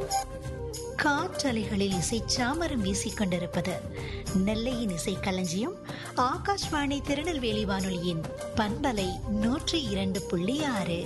காற்றலைகளில் இசை சாமரம் வீசிக் கொண்டிருப்பது நெல்லையின் இசை களஞ்சியம் ஆகாஷ்வாணி திருநெல்வேலி வானொலியின் பண்பலை நூற்றி இரண்டு புள்ளி ஆறு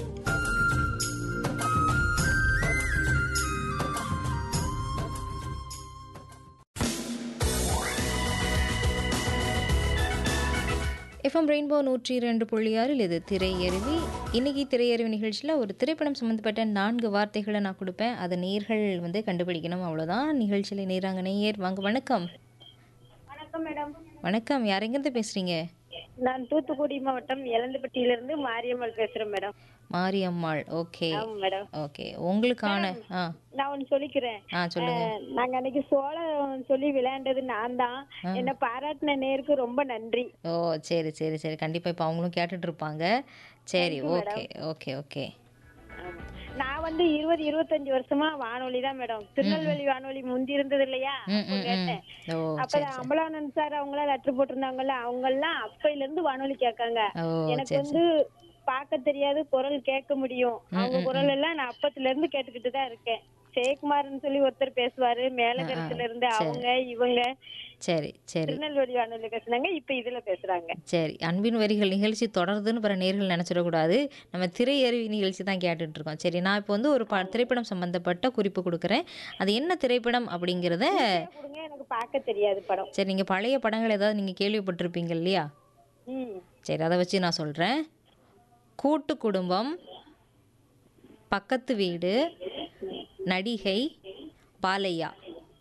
எஃப்எம் ரெயின்போ நூற்றி இரண்டு புள்ளி ஆறில் இது திரையருவி இன்னைக்கு திரையருவி நிகழ்ச்சியில் ஒரு திரைப்படம் சம்மந்தப்பட்ட நான்கு வார்த்தைகளை நான் கொடுப்பேன் அதை நேர்கள் வந்து கண்டுபிடிக்கணும் அவ்வளோதான் நிகழ்ச்சியில் நேராங்க நேயர் வாங்க வணக்கம் வணக்கம் மேடம் வணக்கம் யார் எங்கேருந்து பேசுகிறீங்க நான் தூத்துக்குடி மாவட்டம் எலந்தப்பட்டியிலிருந்து மாரியம்மாள் பேசுறேன் மேடம் மாரியம்மாள் ஓகே ஆமா மேடம் ஓகே உங்களுக்கான ஆ நான் ஒன்னு சொல்லிக்கிறேன் ஆ சொல்லுங்க அஹ், நாங்க அன்னைக்கு சோளம் சொல்லி விளையாண்டது நான் தான் என்ன பாராட்டின நேருக்கு ரொம்ப நன்றி ஓ சரி சரி சரி கண்டிப்பாக இப்போ அவங்களும் கேட்டுட்டு இருப்பாங்க சரி ஓகே ஓகே ஓகே ஆமா. நான் வந்து இருபது இருபத்தஞ்சு வருஷமா வானொலி தான் மேடம் திருநெல்வேலி வானொலி முந்தி இருந்தது இல்லையா ம் அப்போ ம் ம் கேட்டேன் ஓ அப்ப சரி சரி அம்பலானந்த் சார் அவங்களாம் லெட்டர் போட்டிருந்தாங்கல்ல அவங்க எல்லாம் அப்பையில இருந்து வானொலி கேட்காங்க ஓ எனக்கு சரி வந்து பார்க்க தெரியாது குரல் கேட்க முடியும் அவங்க குரல் எல்லாம் நான் அப்பத்துல இருந்து கேட்டுக்கிட்டு தான் இருக்கேன் ஜெயக்குமார்னு சொல்லி ஒருத்தர் பேசுவாரு மேலகரத்துல இருந்து அவங்க இவங்க சரி சரி திருநெல்வேலி வானொலி பேசுனாங்க இப்ப இதுல பேசுறாங்க சரி அன்பின் வரிகள் நிகழ்ச்சி தொடருதுன்னு பிற நேர்கள் நினச்சிடக்கூடாது நம்ம திரையருவி நிகழ்ச்சி தான் கேட்டுட்டு இருக்கோம் சரி நான் இப்போ வந்து ஒரு ப திரைப்படம் சம்மந்தப்பட்ட குறிப்பு கொடுக்குறேன் அது என்ன திரைப்படம் அப்படிங்கிறத கொடுங்க எனக்கு பார்க்க தெரியாது படம் சரி நீங்கள் பழைய படங்கள் ஏதாவது நீங்கள் கேள்விப்பட்டிருப்பீங்க இல்லையா ம் சரி அதை வச்சு நான் சொல்கிறேன் கூட்டு குடும்பம் பக்கத்து வீடு நடிகை பாலையா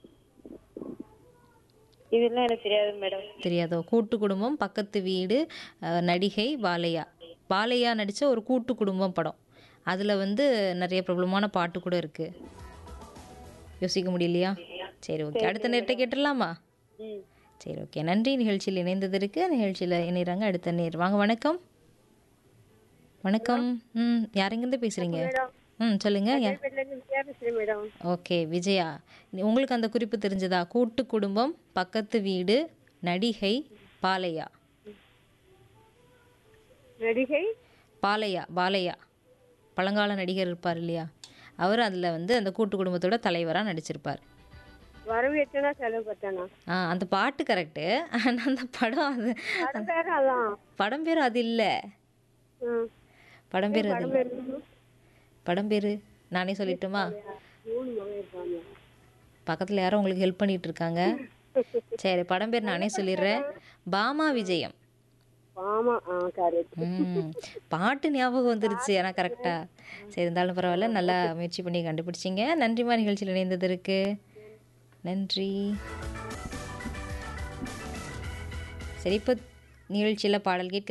இதெல்லாம் எனக்கு தெரியாது மேடம் தெரியாதோ கூட்டு குடும்பம் பக்கத்து வீடு அஹ், நடிகை பாலையா பாலையா நடித்த ஒரு கூட்டு குடும்பம் படம் அதில் வந்து நிறைய பிரபலமான பாட்டு கூட இருக்குது யோசிக்க முடியலையா சரி ஓகே அடுத்த நேரத்தை கேட்டுடலாமா ம் சரி ஓகே நன்றி நிகழ்ச்சியில் இணைந்ததற்கு நிகழ்ச்சியில் இணைகிறாங்க அடுத்த நேர் வாங்க வணக்கம் வணக்கம் ம் யாரெங்கேருந்து பேசுகிறீங்க ம் சொல்லுங்கள் யா பேசுறேன் மேடம் ஓகே விஜயா நீ- உங்களுக்கு அந்த குறிப்பு தெரிஞ்சதா கூட்டு குடும்பம் பக்கத்து வீடு நடிகை பாலையா நடிகை பாலையா பாலையா பழங்கால நடிகர் இருப்பார் இல்லையா அவர் அதில் வந்து அந்த கூட்டு குடும்பத்தோட தலைவராக நடிச்சிருப்பார் வரவு எத்தனா செலவு பத்தானா ஆ அந்த பாட்டு கரெக்டு ஆனால் அந்த படம் அது படம் பேரு அதான் படம் பேர் அது இல்லை ம் படம் பேர் அது இல்ல. பேரு படம் பேர் நானே சொல்லட்டுமா மூணு மகன் இருப்பாங்க பக்கத்தில் யாரோ உங்களுக்கு ஹெல்ப் பண்ணிட்டு இருக்காங்க சரி படம் பேர் நானே சொல்லிடுறேன் பாமா விஜயம் ஆமா ஆ கரெக்ட் ம் பாட்டு ஞாபகம் வந்துருச்சு ஆனால் கரெக்டாக சரி இருந்தாலும் பரவாயில்ல நல்லா முயற்சி பண்ணி கண்டுபிடிச்சிங்க நன்றிமா நிகழ்ச்சியில் இணைந்ததற்கு நன்றி சரி இப்போ நிகழ்ச்சியில் பாடல் கேட்க